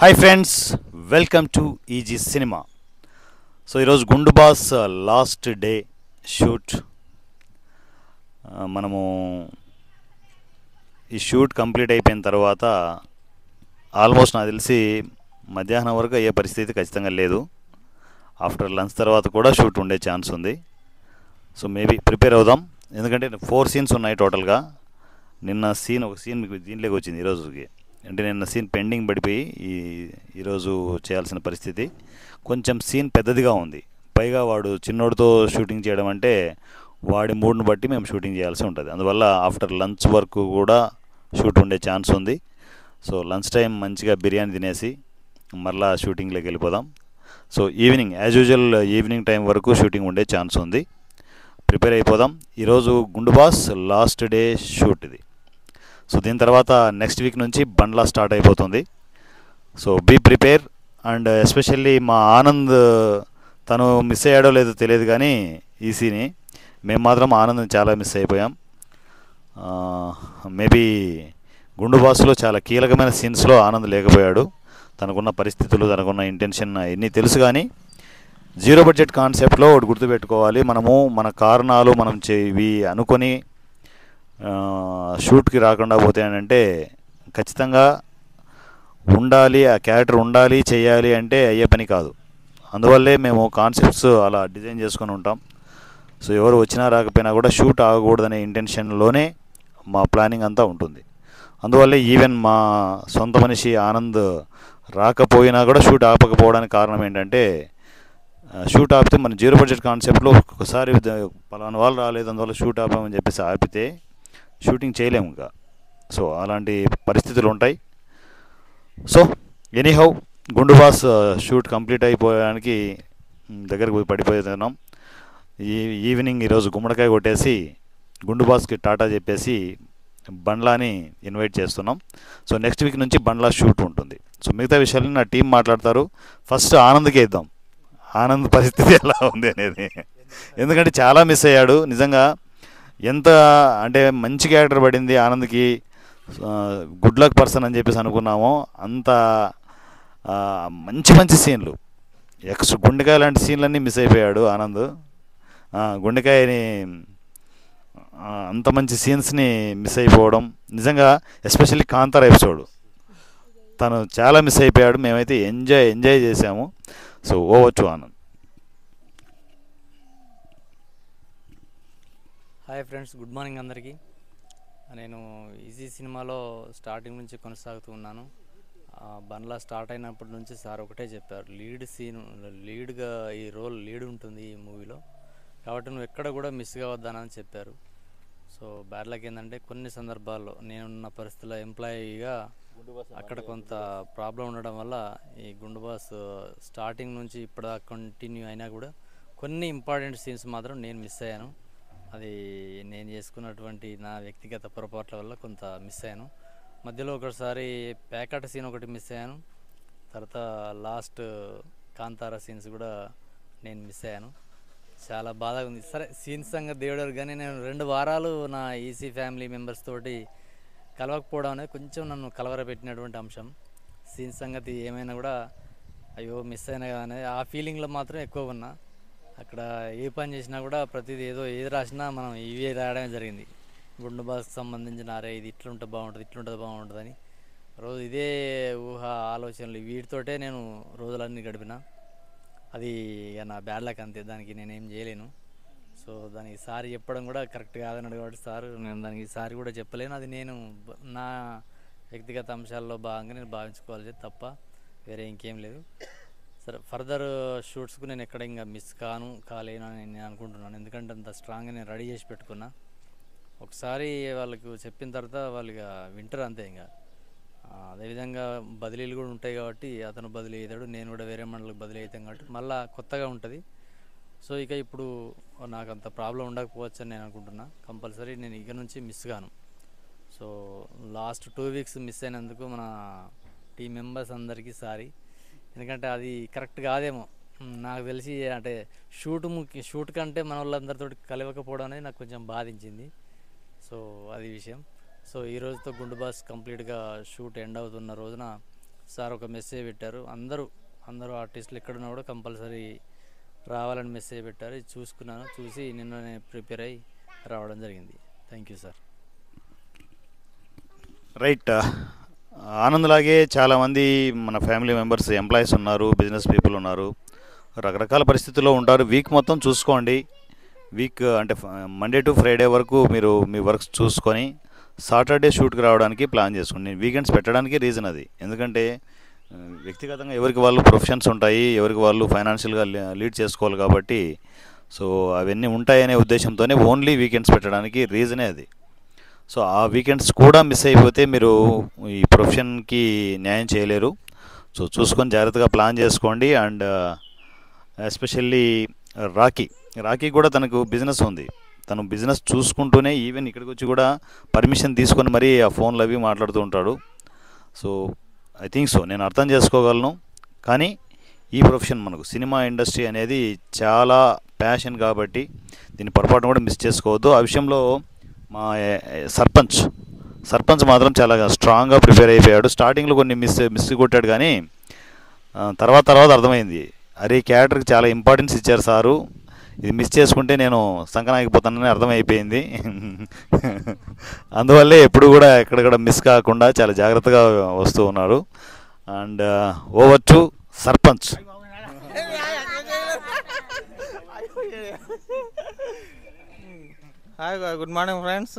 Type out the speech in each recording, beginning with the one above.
hi friends welcome to easy cinema so ఈరోజు Gundu boss last day shoot ఆ, మనము ఈ షూట్ కంప్లీట్ అయిపోయిన తర్వాత ఆల్మోస్ట్ నాకు తెలిసి మధ్యాహ్నం వరకు అయ్యే పరిస్థితి ఖచ్చితంగా లేదు ఆఫ్టర్ లంచ్ తర్వాత కూడా షూట్ ఉండే ఛాన్స్ ఉంది సో మేబీ ప్రిపేర్ అవుదాం ఎందుకంటే ఫోర్ సీన్స్ ఉన్నాయి టోటల్గా నిన్న సీన్ ఒక సీన్ మీకు దీంట్లోకి వచ్చింది ఈరోజుకి అంటే నిన్న సీన్ పెండింగ్ పడిపోయి ఈ ఈరోజు చేయాల్సిన పరిస్థితి కొంచెం సీన్ పెద్దదిగా ఉంది పైగా వాడు చిన్నోడితో షూటింగ్ చేయడం అంటే వాడి మూడ్ని బట్టి మేము షూటింగ్ చేయాల్సి ఉంటుంది అందువల్ల ఆఫ్టర్ లంచ్ వరకు కూడా షూట్ ఉండే ఛాన్స్ ఉంది సో లంచ్ టైం మంచిగా బిర్యానీ తినేసి మరలా షూటింగ్లోకి వెళ్ళిపోదాం so evening as usual evening time వరకు షూటింగ్ ఉండే ఛాన్స్ ఉంది ప్రిపేర్ అయిపోదాం ఈరోజు Gundu boss last day shoot ఇది సో దీని తర్వాత నెక్స్ట్ వీక్ నుంచి బండ్లా స్టార్ట్ అయిపోతుంది so be prepare and especially మా ఆనంద్ తను మిస్ అయ్యాడో లేదో తెలియదు కానీ ఈసీని మేము మాత్రం ఆనంద్ చాలా మిస్ అయిపోయాం మేబీ గుండు బాస్లో చాలా కీలకమైన సీన్స్లో ఆనంద్ లేకపోయాడు తనకున్న పరిస్థితులు తనకున్న ఇంటెన్షన్ ఇవన్నీ తెలుసు కానీ జీరో బడ్జెట్ కాన్సెప్ట్లో ఒకటి గుర్తుపెట్టుకోవాలి మనము మన కారణాలు మనం చే- ఇవి అనుకొని ఆ, షూట్కి రాకుండా పోతే అంటే ఖచ్చితంగా ఉండాలి ఆ క్యారెక్టర్ ఉండాలి చేయాలి అంటే అయ్యే పని కాదు అందువల్లే మేము కాన్సెప్ట్స్ అలా డిజైన్ చేసుకొని ఉంటాం సో ఎవరు వచ్చినా రాకపోయినా కూడా షూట్ ఆగకూడదనే ఇంటెన్షన్లోనే మా ప్లానింగ్ అంతా ఉంటుంది అందువల్లే ఈవెన్ మా సొంత మనిషి ఆనంద్ రాకపోయినా కూడా షూట్ ఆపకపోవడానికి కారణం ఏంటంటే ఆ, షూట్ ఆపితే మన జీరో బడ్జెట్ కాన్సెప్ట్లో ఒక్కొక్కసారి ద- పలానా వాళ్ళు రాలేదు అందువల్ల షూట్ ఆపామని చెప్పేసి ఆపితే షూటింగ్ చేయలేము ఇంకా సో అలాంటి పరిస్థితులు ఉంటాయి సో ఎనీహౌ గుండు బాస్ ఆ, షూట్ కంప్లీట్ అయిపోవడానికి మ్, దగ్గరకు పోయి పడిపోతున్నాం ఈ ఈవినింగ్ ఈరోజు గుమ్మడికాయ కొట్టేసి గుండు బాస్కి టాటా చెప్పేసి బండ్లాని ఇన్వైట్ చేస్తున్నాం సో నెక్స్ట్ వీక్ నుంచి బండ్లా షూట్ ఉంటుంది సో మిగతా విషయాలు నా టీం మాట్లాడతారు ఫస్ట్ ఆనంద్కే ఇద్దాం ఆనంద్ పరిస్థితి ఎలా ఉంది అనేది ఎందుకంటే చాలా మిస్ అయ్యాడు నిజంగా ఎంత అంటే మంచి క్యారెక్టర్ పడింది ఆనంద్కి గుడ్ లక్ పర్సన్ అని చెప్పేసి అనుకున్నామో అంత ఆ, మంచి మంచి సీన్లు ఎక్స్ గుండెకాయ లాంటి సీన్లన్నీ మిస్ అయిపోయాడు ఆనంద్ ఆ, గుండెకాయని ఆ, అంత మంచి సీన్స్ని మిస్ అయిపోవడం నిజంగా ఎస్పెషల్లీ కాంతార ఎపిసోడ్ తను చాలా మిస్ అయిపోయాడు మేమైతే ఎంజాయ్ ఎంజాయ్ చేసాము so over to Anand hi friends good morning అందరికీ నేను ఈజీ సినిమాలో స్టార్టింగ్ నుంచి కొనసాగుతూ ఉన్నాను ఆ, బండ్లా స్టార్ట్ అయినప్పటి నుంచి సార్ ఒకటే చెప్పారు లీడ్ సీన్ లీడ్గా ఈ రోల్ లీడ్ ఉంటుంది ఈ మూవీలో కాబట్టి నువ్వు ఎక్కడ కూడా మిస్ కావద్దానని చెప్పారు సో బ్యాడ్ లక్ ఏంటంటే కొన్ని సందర్భాల్లో నేనున్న పరిస్థితుల్లో ఎంప్లాయీగా అక్కడ కొంత ప్రాబ్లం ఉండడం వల్ల ఈ గుండు బాస్ స్టార్టింగ్ నుంచి ఇప్పటిదాకా కంటిన్యూ అయినా కూడా కొన్ని ఇంపార్టెంట్ సీన్స్ మాత్రం నేను మిస్ అయ్యాను అది నేను చేసుకున్నటువంటి నా వ్యక్తిగత పొరపాట్ల వల్ల కొంత మిస్ అయ్యాను మధ్యలో ఒకసారి ప్యాకెట్ సీన్ ఒకటి మిస్ అయ్యాను తర్వాత లాస్ట్ కాంతార సీన్స్ కూడా నేను మిస్ అయ్యాను చాలా బాధగా ఉంది సరే సీన్స్ సంగతి దేవుడారు కానీ నేను రెండు వారాలు నా ఈసీ ఫ్యామిలీ మెంబర్స్ తోటి కలవకపోవడం అనేది కొంచెం నన్ను కలవరపెట్టినటువంటి అంశం సీన్ సంగతి ఏమైనా కూడా అయ్యో మిస్ అయినా కదా అనేది ఆ ఫీలింగ్లో మాత్రం ఎక్కువ ఉన్నా అక్కడ ఏ పని చేసినా కూడా ప్రతిదీ ఏదో ఏది రాసినా మనం ఇవే రాయడమే జరిగింది గుండు బాస్కి సంబంధించిన అరే ఇది ఇట్లుంటే బాగుంటుంది ఇట్లుంటుంది బాగుంటుంది అని రోజు ఇదే ఊహ ఆలోచనలు వీటితోటే నేను రోజులన్నీ గడిపిన అది ఇక నా బ్యాడ్ లక్ అంతే దానికి నేనేం చేయలేను సో దానికి సారి చెప్పడం కూడా కరెక్ట్ కాదన్నాడు కాబట్టి సార్ నేను దానికి సారి కూడా చెప్పలేను అది నేను బ- నా వ్యక్తిగత అంశాల్లో భాగంగా నేను భావించుకోవాలి తప్ప వేరే ఇంకేం లేదు సరే ఫర్దర్ షూట్స్కు నేను ఎక్కడ ఇంకా మిస్ కాను కాలేను అని నేను అనుకుంటున్నాను ఎందుకంటే అంత స్ట్రాంగ్గా నేను రెడీ చేసి పెట్టుకున్నా ఒకసారి వాళ్ళకు చెప్పిన తర్వాత వాళ్ళు ఇక వింటారు అంతే ఇంకా ఆ, అదేవిధంగా బదిలీలు కూడా ఉంటాయి కాబట్టి అతను బదిలీ అవుతాడు నేను కూడా వేరే మండలకు బదిలీ అవుతాం కాబట్టి మళ్ళీ కొత్తగా ఉంటుంది సో ఇక ఇప్పుడు నాకు అంత ప్రాబ్లం ఉండకపోవచ్చు అని నేను అనుకుంటున్నా కంపల్సరీ నేను ఇక నుంచి మిస్ కాను so last two weeks miss అయినందుకు మన టీం మెంబర్స్ అందరికీ సారీ ఎందుకంటే అది కరెక్ట్ కాదేమో మ్, నాకు తెలిసి అంటే షూట్ ముఖ్య షూట్ కంటే మన వాళ్ళందరితో కలవకపోవడం అనేది నాకు కొంచెం బాధించింది సో అది విషయం సో ఈ రోజుతో గుండు బాస్ కంప్లీట్గా షూట్ ఎండ్ అవుతున్న రోజున సార్ ఒక మెసేజ్ పెట్టారు అందరూ అందరూ ఆర్టిస్టులు ఎక్కడున్నా కూడా కంపల్సరీ రావాలని మెసేజ్ పెట్టారు ఇది చూసుకున్నాను చూసి నిన్ననే ప్రిపేర్ అయ్యి రావడం జరిగింది థ్యాంక్ యూ సార్ రైట్ ఆనంద్లాగే చాలామంది మన ఫ్యామిలీ మెంబర్స్ ఎంప్లాయీస్ ఉన్నారు బిజినెస్ పీపుల్ ఉన్నారు రకరకాల పరిస్థితుల్లో ఉంటారు వీక్ మొత్తం చూసుకోండి వీక్ అంటే మండే టు ఫ్రైడే వరకు మీరు మీ వర్క్స్ చూసుకొని సాటర్డే షూట్కి రావడానికి ప్లాన్ చేసుకోండి నేను వీకెండ్స్ పెట్టడానికి రీజన్ అది ఎందుకంటే ఆ, వ్యక్తిగతంగా ఎవరికి వాళ్ళు ప్రొఫెషన్స్ ఉంటాయి ఎవరికి వాళ్ళు ఫైనాన్షియల్గా లీడ్ చేసుకోవాలి కాబట్టి సో అవన్నీ ఉంటాయనే ఉద్దేశంతోనే ఓన్లీ వీకెండ్స్ పెట్టడానికి రీజనే అది సో ఆ వీకెండ్స్ కూడా మిస్ అయిపోతే మీరు ఈ ప్రొఫెషన్కి న్యాయం చేయలేరు సో చూసుకొని జాగ్రత్తగా ప్లాన్ చేసుకోండి అండ్ ఎస్పెషల్లీ రాకీ రాకీ కూడా తనకు బిజినెస్ ఉంది తను బిజినెస్ చూసుకుంటూనే ఈవెన్ ఇక్కడికి వచ్చి కూడా పర్మిషన్ తీసుకొని మరీ ఆ ఫోన్లు అవి మాట్లాడుతూ ఉంటాడు సో ఐ థింక్ సో నేను అర్థం చేసుకోగలను కానీ ఈ ప్రొఫెషన్ మనకు సినిమా ఇండస్ట్రీ అనేది చాలా ప్యాషన్ కాబట్టి దీన్ని పొరపాటున కూడా మిస్ చేసుకోవద్దు ఆ విషయంలో మా ఏ- ఏ- సర్పంచ్ సర్పంచ్ మాత్రం చాలా స్ట్రాంగ్గా ప్రిపేర్ అయిపోయాడు స్టార్టింగ్లో కొన్ని మిస్ మిస్ కొట్టాడు కానీ ఆ, తర్వాత తర్వాత అర్థమైంది అరే ఈ క్యారెక్టర్కి చాలా ఇంపార్టెన్స్ ఇచ్చారు సారు ఇది మిస్ చేసుకుంటే నేను సంకనాగిపోతానని అర్థమైపోయింది అందువల్లే ఎప్పుడు కూడా ఎక్కడెక్కడ మిస్ కాకుండా చాలా జాగ్రత్తగా వస్తూ ఉన్నారు and over to Sarpanch hi good morning friends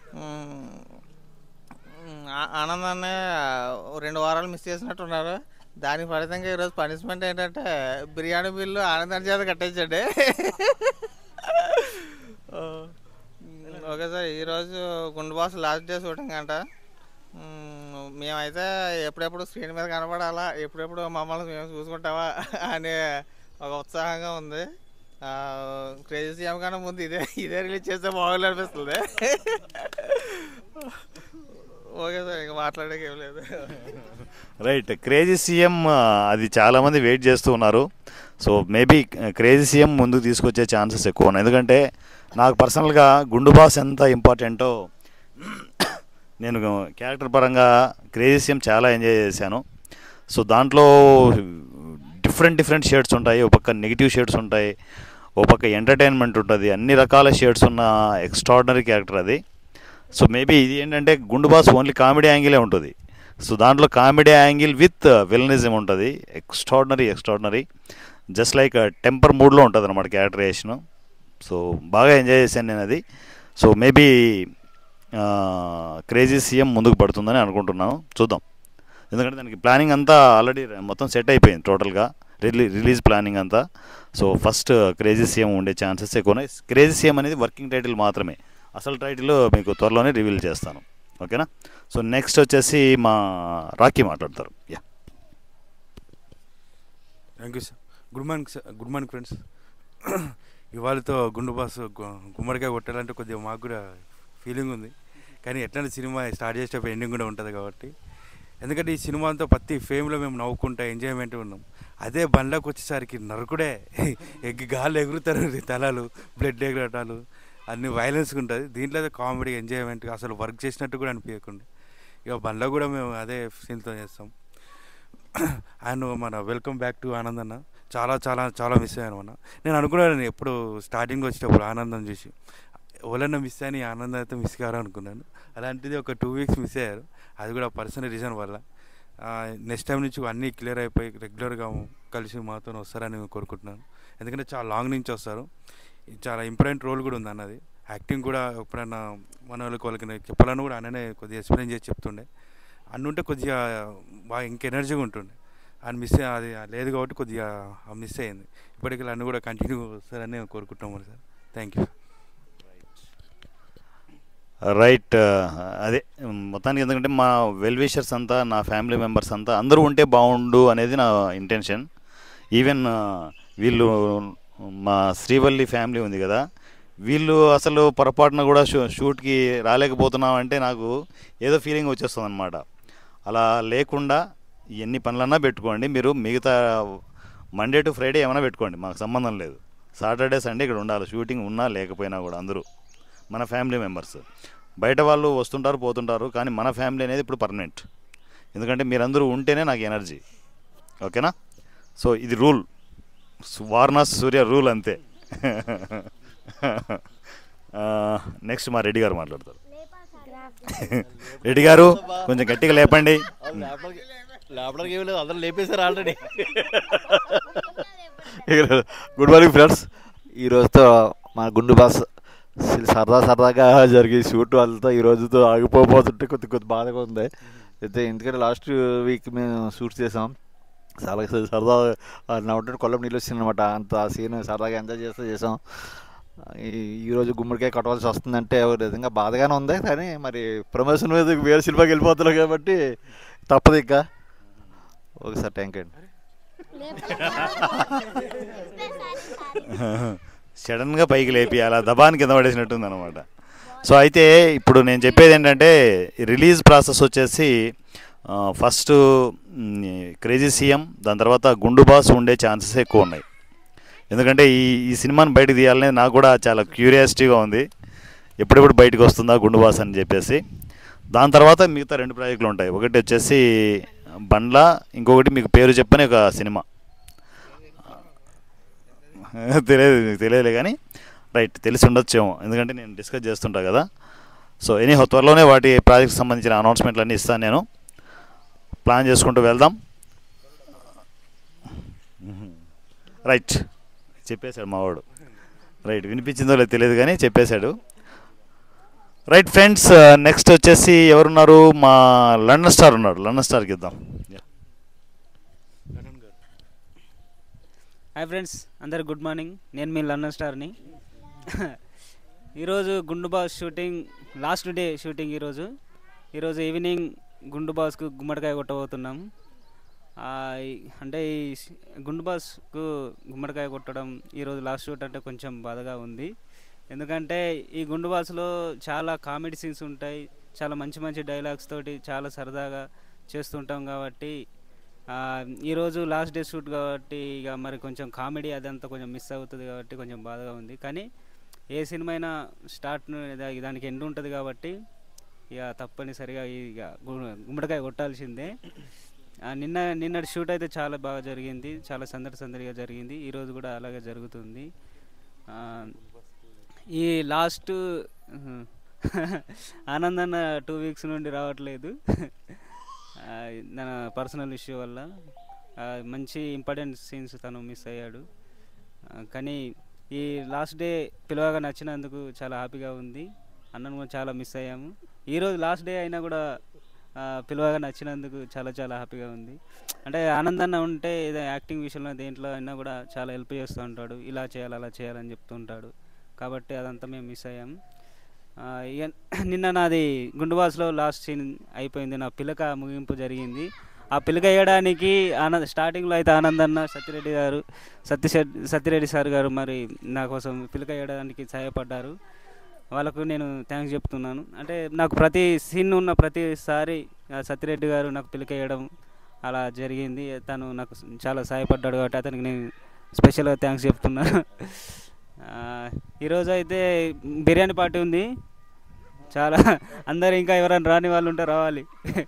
ఆనందాన్ని రెండు వారాలు మిస్ చేసినట్టున్నారు దానికి ఫలితంగా ఈరోజు పనిష్మెంట్ ఏంటంటే బిర్యానీ బిల్లు ఆనందాన్ని చేత కట్టించండి ఓకే సార్ ఈరోజు Gundu boss last day shooting అంట మ్మ్, మేమైతే ఎప్పుడెప్పుడు స్క్రీన్ మీద కనపడాలా ఎప్పుడెప్పుడు మమ్మల్ని మేము చూసుకుంటావా అనే ఒక ఉత్సాహంగా ఉంది క్రేజీ సీఎం కన్నా ముందు ఇదే ఇదే రిలీజ్ చేస్తే బాగుంది అనిపిస్తుంది ఓకే సార్ ఇంకా మాట్లాడేకి ఏం లేదు రైట్ క్రేజీ సీఎం అది చాలామంది వెయిట్ చేస్తూ ఉన్నారు సో మేబీ క్రేజీ సీఎం ముందుకు తీసుకొచ్చే ఛాన్సెస్ ఎక్కువ ఉన్నాయి ఎందుకంటే నాకు పర్సనల్గా గుండు బాస్ ఎంత ఇంపార్టెంటో నేను క్యారెక్టర్ పరంగా క్రేజీ సీఎం చాలా ఎంజాయ్ చేశాను సో దాంట్లో డిఫరెంట్ డిఫరెంట్ షేడ్స్ ఉంటాయి ఒక పక్క నెగిటివ్ షేడ్స్ ఉంటాయి ఒక పక్క ఎంటర్టైన్మెంట్ ఉంటుంది అన్ని రకాల షేడ్స్ ఉన్న ఎక్స్ట్రాడినరీ క్యారెక్టర్ అది సో మేబీ ఇది ఏంటంటే గుండు బాస్ ఓన్లీ కామెడీ యాంగిలే ఉంటుంది సో దాంట్లో కామెడీ యాంగిల్ విత్ విలనిజం ఉంటుంది extraordinary extraordinary just like temper మూడ్లో ఉంటుంది అనమాట క్యారెక్టరైజేషన్ సో బాగా ఎంజాయ్ చేశాను నేను అది సో మేబీ క్రేజీ సీఎం ముందుకు పడుతుందని అనుకుంటున్నాను చూద్దాం ఎందుకంటే దానికి ప్లానింగ్ అంతా ఆల్రెడీ మొత్తం సెట్ అయిపోయింది టోటల్గా రిలీ రిలీజ్ ప్లానింగ్ అంతా సో ఫస్ట్ క్రేజీ సీఎం ఉండే ఛాన్సెస్ ఎక్కువ ఉన్నాయి క్రేజీ సీఎం అనేది వర్కింగ్ టైటిల్ మాత్రమే అసలు టైటిల్ మీకు త్వరలోనే రివీల్ చేస్తాను ఓకేనా సో నెక్స్ట్ వచ్చేసి మా రాకీ మాట్లాడతారు yeah thank you sir good morning sir good morning friends ఇవాళతో గుండు బాస్ గు- గుమ్మడికాయ కొట్టాలంటే కొద్దిగా మాకు కూడా ఫీలింగ్ ఉంది కానీ ఎట్లాంటి సినిమా స్టార్ట్ చేసేటప్పుడు ఎండింగ్ కూడా ఉంటుంది కాబట్టి ఎందుకంటే ఈ సినిమా అంతా ప్రతి ఫేమ్లో మేము నవ్వుకుంటా ఎంజాయ్మెంట్ ఉన్నాం అదే బండ్లోకి వచ్చేసరికి నరకుడే ఎగ్గి గాలు ఎగురుతారు తలాలు బ్లడ్ ఎగరటాలు అన్ని వైలెన్స్గా ఉంటుంది దీంట్లో అయితే కామెడీ ఎంజాయ్మెంట్ అసలు వర్క్ చేసినట్టు కూడా అనిపించకుండా ఇక బండ్లో కూడా మేము అదే సీన్తో చేస్తాం అండ్ మన వెల్కమ్ బ్యాక్ టు ఆనంద్ అన్న చాలా చాలా చాలా మిస్ అయ్యాను అన్న నేను అనుకున్నాను ఎప్పుడు స్టార్టింగ్ వచ్చేటప్పుడు ఆనందం చూసి ఎవరన్నా మిస్ అని ఆనందం అయితే మిస్ కారు అనుకున్నాను అలాంటిది ఒక టూ వీక్స్ మిస్ అయ్యారు అది కూడా పర్సనల్ రీజన్ వల్ల నెక్స్ట్ టైం నుంచి అన్నీ క్లియర్ అయిపోయి రెగ్యులర్గా కలిసి మాతో వస్తారని కోరుకుంటున్నాను ఎందుకంటే చాలా లాంగ్ నుంచి వస్తారు ఇది చాలా ఇంపార్టెంట్ రోల్ కూడా ఉంది అన్నది యాక్టింగ్ కూడా ఎప్పుడైనా మన వాళ్ళకి వాళ్ళకి చెప్పాలని కూడా అన్ననే కొద్దిగా ఎక్స్ప్లెయిన్ చేసి చెప్తుండే అన్న ఉంటే కొద్దిగా బాగా ఇంక ఎనర్జీగా ఉంటుండే అని మిస్ అది లేదు కాబట్టి కొద్దిగా మిస్ అయింది ఇప్పటికీ అన్న కూడా కంటిన్యూ వస్తారని కోరుకుంటున్నాం మరి సార్ థ్యాంక్ యూ రైట్ అదే మొత్తానికి ఎందుకంటే మా వెల్ విషర్స్ అంతా నా ఫ్యామిలీ మెంబర్స్ అంతా అందరూ ఉంటే బాగుండు అనేది నా ఇంటెన్షన్ ఈవెన్ వీళ్ళు మా శ్రీవల్లి ఫ్యామిలీ ఉంది కదా వీళ్ళు అసలు పొరపాటున కూడా షూ షూట్కి రాలేకపోతున్నాం అంటే నాకు ఏదో ఫీలింగ్ వచ్చేస్తుంది అనమాట అలా లేకుండా ఎన్ని పనులన్నా పెట్టుకోండి మీరు మిగతా మండే టు ఫ్రైడే ఏమైనా పెట్టుకోండి మాకు సంబంధం లేదు సాటర్డే సండే ఇక్కడ ఉండాలి షూటింగ్ ఉన్నా లేకపోయినా కూడా అందరూ మన ఫ్యామిలీ మెంబర్స్ బయట వాళ్ళు వస్తుంటారు పోతుంటారు కానీ మన ఫ్యామిలీ అనేది ఇప్పుడు పర్మనెంట్ ఎందుకంటే మీరందరూ ఉంటేనే నాకు ఎనర్జీ ఓకేనా సో ఇది రూల్ వారణాసి సూర్య రూల్ అంతే నెక్స్ట్ మా రెడ్డి గారు మాట్లాడతారు రెడ్డి గారు కొంచెం గట్టిగా లేపండి లేపడానికి ఏమీ లేదు అందరూ లేపేశారు ఆల్రెడీ గుడ్ మార్నింగ్ ఫ్రెండ్స్ ఈ రోజుతో మా గుండు బాస్ సరదా సరదాగా జరిగే షూట్ వాళ్ళతో ఈ రోజుతో ఆగిపోతుంటే కొద్ది కొద్ది బాధగా ఉంది అయితే ఎందుకంటే లాస్ట్ వీక్ మేము షూట్ చేసాం చాలా సరదా నవ్వుతుంటే కొల్లం నీళ్ళు వచ్చింది అనమాట అంత సీన్ సరదాగా ఎంజాయ్ చేస్తూ చేసాం ఈ- ఈరోజు గుమ్మడికాయ కొట్టవలసి వస్తుందంటే ఒక విధంగా బాధగానే ఉంది కానీ మరి ప్రమోషన్ మీద వేరే సినిమాకి వెళ్ళిపోతున్నాం కాబట్టి తప్పదు ఇంకా ఒకసారి థ్యాంక్ అండి సడన్గా పైకి లేపి అలా దబాన్ కింద పడేసినట్టుంది అనమాట సో అయితే ఇప్పుడు నేను చెప్పేది ఏంటంటే రిలీజ్ ప్రాసెస్ వచ్చేసి ఫస్ట్ క్రేజీ సీఎం దాని తర్వాత గుండు బాస్ ఉండే ఛాన్సెస్ ఎక్కువ ఉన్నాయి ఎందుకంటే ఈ ఈ సినిమాని బయటకు తీయాలనేది నాకు కూడా చాలా క్యూరియాసిటీగా ఉంది ఎప్పుడెప్పుడు బయటకు వస్తుందా గుండు బాస్ అని చెప్పేసి దాని తర్వాత మిగతా రెండు ప్రాజెక్టులు ఉంటాయి ఒకటి వచ్చేసి బండ్ల ఇంకొకటి మీకు పేరు చెప్పని ఒక సినిమా తెలియదు మీకు తెలియదులే కానీ రైట్ తెలిసి ఉండొచ్చేమో ఎందుకంటే నేను డిస్కస్ చేస్తుంటా కదా సో ఎనీ త్వరలోనే వాటి ప్రాజెక్ట్కి సంబంధించిన అనౌన్స్మెంట్లు అన్నీ ఇస్తాను నేను ప్లాన్ చేసుకుంటూ వెళ్దాం రైట్ చెప్పేశాడు మావాడు రైట్ వినిపించిందో లేదో తెలియదు కానీ చెప్పేశాడు రైట్ ఫ్రెండ్స్ నెక్స్ట్ వచ్చేసి ఎవరున్నారు మా లండన్ స్టార్ ఉన్నాడు లండన్ స్టార్కి ఇద్దాం హాయ్ ఫ్రెండ్స్ అందరికి గుడ్ మార్నింగ్ నేను మీ లండన్ స్టార్ని ఈరోజు Gundu boss shooting last day shooting ఈరోజు ఈరోజు ఈవినింగ్ గుండు బాస్కు గుమ్మడికాయ కొట్టబోతున్నాం ఆ, ఈ- అంటే ఈ స్- గుండు బాస్కు గుమ్మడికాయ కొట్టడం ఈరోజు లాస్ట్ షూట్ అంటే కొంచెం బాధగా ఉంది ఎందుకంటే ఈ గుండు బాస్లో చాలా కామెడీ సీన్స్ ఉంటాయి చాలా మంచి మంచి డైలాగ్స్ తోటి చాలా సరదాగా చేస్తుంటాం కాబట్టి ఆ, ఈరోజు లాస్ట్ డే షూట్ కాబట్టి ఇక మరి కొంచెం కామెడీ అదంతా కొంచెం మిస్ అవుతుంది కాబట్టి కొంచెం బాధగా ఉంది కానీ ఏ సినిమా అయినా స్టార్ట్ దానికి ఎండ్ ఉంటుంది కాబట్టి ఇక తప్పనిసరిగా ఇక గు- గుమ్మడికాయ కొట్టాల్సిందే ఆ, నిన్న నిన్నటి షూట్ అయితే చాలా బాగా జరిగింది చాలా సందడి సందడిగా జరిగింది ఈరోజు కూడా అలాగే జరుగుతుంది ఆ, ఈ లాస్ట్ ఆనందన్న టూ వీక్స్ నుండి రావట్లేదు ఆ, తన పర్సనల్ ఇష్యూ వల్ల ఆ, మంచి ఇంపార్టెంట్ సీన్స్ తను మిస్ అయ్యాడు ఆ, కానీ ఈ లాస్ట్ డే పిలవగా నచ్చినందుకు చాలా హ్యాపీగా ఉంది అన్నను కూడా చాలా మిస్ అయ్యాము ఈరోజు లాస్ట్ డే అయినా కూడా ఆ, పిలవగా నచ్చినందుకు చాలా చాలా హ్యాపీగా ఉంది అంటే ఆనందన్న ఉంటే ఏదో యాక్టింగ్ విషయంలో దేంట్లో అయినా కూడా చాలా హెల్ప్ చేస్తూ ఉంటాడు ఇలా చేయాలి అలా చేయాలని చెప్తూ ఉంటాడు కాబట్టి అదంతా మేము మిస్ అయ్యాము ఆ, ఇక నిన్న నాది గుండుబాస్లో లాస్ట్ సీన్ అయిపోయింది నా పిలక ముగింపు జరిగింది ఆ పిలక వేయడానికి ఆనంద్ స్టార్టింగ్లో అయితే ఆనందన్న సత్యరెడ్డి గారు సత్య సత్యరెడ్డి సార్ గారు మరి నా కోసం పిలక వేయడానికి సహాయపడ్డారు వాళ్ళకు నేను థ్యాంక్స్ చెప్తున్నాను అంటే నాకు ప్రతి సీన్ ఉన్న ప్రతిసారి ఆ సత్యరెడ్డి గారు నాకు పిలక వేయడం అలా జరిగింది తను నాకు చాలా సహాయపడ్డాడు కాబట్టి అతనికి నేను స్పెషల్గా థ్యాంక్స్ చెప్తున్నాను ఆ, ఈరోజు అయితే బిర్యానీ పార్టీ ఉంది చాలా అందరు ఇంకా ఎవరైనా రాని వాళ్ళు ఉంటే రావాలి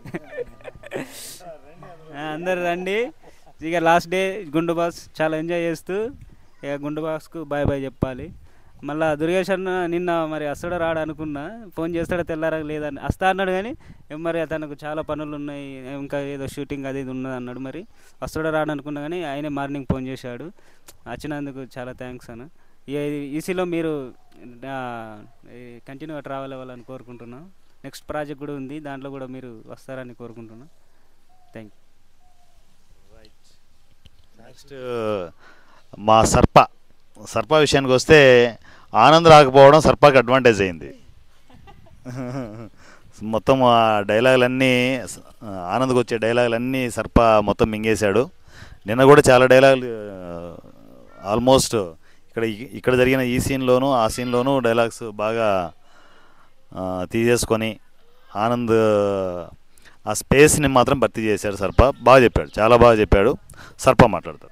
ఆ, అందరు రండి ఇక లాస్ట్ డే గుండు బాస్ చాలా ఎంజాయ్ చేస్తూ ఇక గుండు బాస్కు బాయ్ బాయ్ చెప్పాలి మళ్ళా దుర్గేష్ అన్న నిన్న మరి అస్సడా రాడు అనుకున్నా ఫోన్ చేస్తాడా తెల్లారా లేదని వస్తా అన్నాడు కానీ ఏం మరి తనకు చాలా పనులు ఉన్నాయి ఇంకా ఏదో షూటింగ్ అది ఇది ఉన్నది అన్నాడు మరి వస్తాడా రాడు అనుకున్నా కానీ ఆయనే మార్నింగ్ ఫోన్ చేశాడు వచ్చినందుకు చాలా థ్యాంక్స్ అన్న ఈసీలో మీరు కంటిన్యూగా ట్రావెల్ అవ్వాలని కోరుకుంటున్నాం నెక్స్ట్ ప్రాజెక్ట్ కూడా ఉంది దాంట్లో కూడా మీరు వస్తారని కోరుకుంటున్నాం థ్యాంక్ నెక్స్ట్ మా సర్ప సర్ప విషయానికి వస్తే ఆనంద్ రాకపోవడం సర్పకి అడ్వాంటేజ్ అయింది మొత్తం ఆ డైలాగులన్నీ స- ఆనంద్కి వచ్చే డైలాగులన్నీ సర్ప మొత్తం మింగేశాడు నిన్న కూడా చాలా డైలాగులు ఆల్మోస్ట్ ఇక్కడ ఈ- ఇక్కడ జరిగిన ఈ సీన్లోనూ ఆ సీన్లోనూ డైలాగ్స్ బాగా ఆ, తీసేసుకొని ఆనంద్ ఆ స్పేస్ని మాత్రం భర్తీ చేశాడు సర్ప బాగా చెప్పాడు చాలా బాగా చెప్పాడు సర్ప మాట్లాడతాడు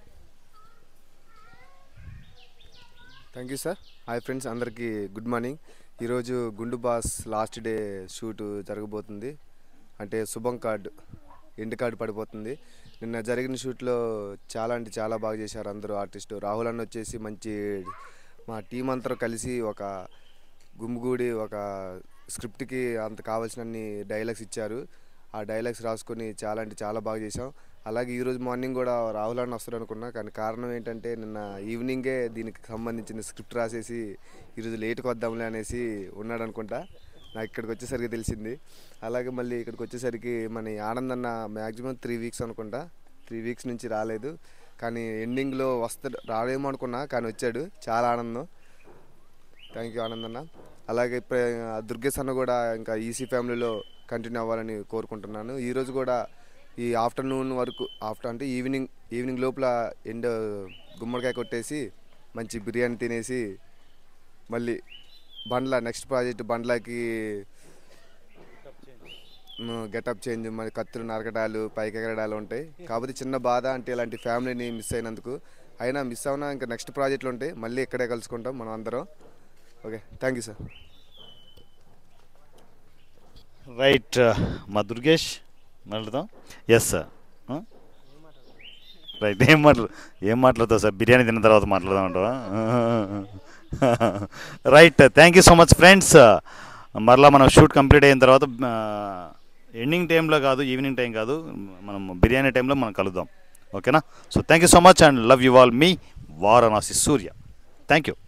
thank you sir hi friends అందరికీ గుడ్ మార్నింగ్ ఈరోజు Gundu boss last day shoot జరగబోతుంది అంటే శుభం కార్డ్ ఎండ్ కార్డు పడిపోతుంది నిన్న జరిగిన షూట్లో చాలా అంటే చాలా బాగా చేశారు అందరూ ఆర్టిస్టు రాహుల్ అన్న వచ్చేసి మంచి మా టీం అంతా కలిసి ఒక గుమ్మిగూడి ఒక స్క్రిప్ట్కి అంత కావాల్సినన్ని డైలాగ్స్ ఇచ్చారు ఆ డైలాగ్స్ రాసుకొని చాలా అంటే చాలా బాగా చేసాం అలాగే ఈరోజు మార్నింగ్ కూడా రాహుల్ అన్న వస్తారు అనుకున్నా కానీ కారణం ఏంటంటే నిన్న ఈవినింగే దీనికి సంబంధించిన స్క్రిప్ట్ రాసేసి ఈరోజు లేట్కి వద్దాంలే అనేసి ఉన్నాడు అనుకుంటా నాకు ఇక్కడికి వచ్చేసరికి తెలిసింది అలాగే మళ్ళీ ఇక్కడికి వచ్చేసరికి మన ఈ ఆనంద్ అన్న మ్యాక్సిమం త్రీ వీక్స్ అనుకుంటా త్రీ వీక్స్ నుంచి రాలేదు కానీ ఎండింగ్లో వస్తాడు రాడేమో అనుకున్నా కానీ వచ్చాడు చాలా ఆనందం థ్యాంక్ యూ ఆనంద్ అన్న అలాగే ఇప్పుడు ఆ దుర్గేష్ అన్న కూడా ఇంకా ఈసీ ఫ్యామిలీలో కంటిన్యూ అవ్వాలని కోరుకుంటున్నాను ఈరోజు కూడా ఈ ఆఫ్టర్నూన్ వరకు ఆఫ్టర్ అంటే ఈవినింగ్ ఈవినింగ్ లోపల ఎండ్ గుమ్మడికాయ కొట్టేసి మంచి బిర్యానీ తినేసి మళ్ళీ బండ్ల నెక్స్ట్ ప్రాజెక్ట్ బండ్లకి గెటప్ చేంజ్ మరి కత్తులు నరకడాలు పైకి ఎగరడాలు ఉంటాయి కాకపోతే చిన్న బాధ అంటే ఇలాంటి ఫ్యామిలీని మిస్ అయినందుకు అయినా మిస్ అవునా ఇంకా నెక్స్ట్ ప్రాజెక్టులు ఉంటాయి మళ్ళీ ఇక్కడే కలుసుకుంటాం మనం అందరం okay thank you sir right మా దుర్గేష్ మాట్లాడదాం ఎస్ సార్ రైట్ ఏం మాట్లా ఏం మాట్లాడతావు సార్ బిర్యానీ తిన్న తర్వాత మాట్లాడదాం అంటావా right thank you so much friends మరలా మనం షూట్ కంప్లీట్ అయిన తర్వాత ఎండింగ్ టైంలో కాదు ఈవినింగ్ టైం కాదు మనం బిర్యానీ టైంలో మనం కలుద్దాం ఓకేనా so thank you so much and love you all మీ వారణాసి సూర్య థ్యాంక్ యూ